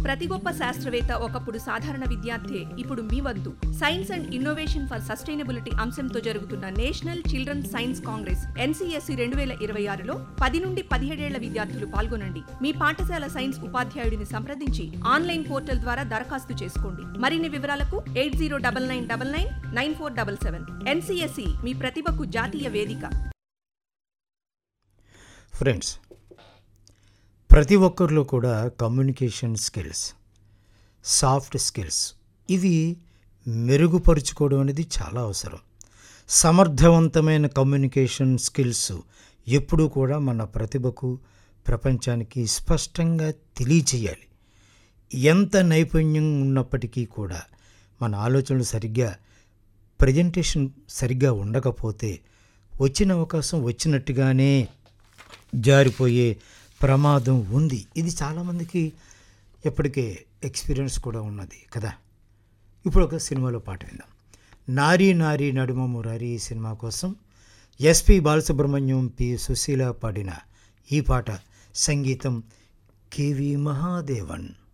ప్రతి గొప్ప శాస్త్రవేత్త ఒకప్పుడు సాధారణ విద్యార్థి ఇప్పుడు మీ వద్దు science and innovation for sustainability అంశంతో జరుగుతున్న national children science congress NCSC రెండు వేల ఇరవై ఆరులో పది నుండి పదిహేడేళ్ల విద్యార్థులు పాల్గొనండి మీ పాఠశాల సైన్స్ ఉపాధ్యాయుడిని సంప్రదించి ఆన్లైన్ పోర్టల్ ద్వారా దరఖాస్తు చేసుకోండి మరిన్ని వివరాలకు eight zero double nine double nine nine four double seven NCSC మీ ప్రతిభకు జాతీయ వేదిక ఫ్రెండ్స్ ప్రతి ఒక్కరిలో కూడా కమ్యూనికేషన్ స్కిల్స్ సాఫ్ట్ స్కిల్స్ ఇవి మెరుగుపరుచుకోవడం అనేది చాలా అవసరం సమర్థవంతమైన కమ్యూనికేషన్ స్కిల్స్ ఎప్పుడూ కూడా మన ప్రతిభకు ప్రపంచానికి స్పష్టంగా తెలియచేయాలి ఎంత నైపుణ్యం ఉన్నప్పటికీ కూడా మన ఆలోచనలు సరిగ్గా ప్రజెంటేషన్ సరిగ్గా ఉండకపోతే వచ్చిన అవకాశం వచ్చినట్టుగానే జారిపోయే ప్రమాదం ఉంది ఇది చాలామందికి ఎప్పటికే ఎక్స్పీరియన్స్ కూడా ఉన్నది కదా ఇప్పుడు ఒక సినిమాలో పాట విందాం నారీ నారీ నడుమ మురారి ఈ సినిమా కోసం ఎస్పి బాలసుబ్రహ్మణ్యం పి సుశీల పాడిన ఈ పాట సంగీతం కెవి మహాదేవన్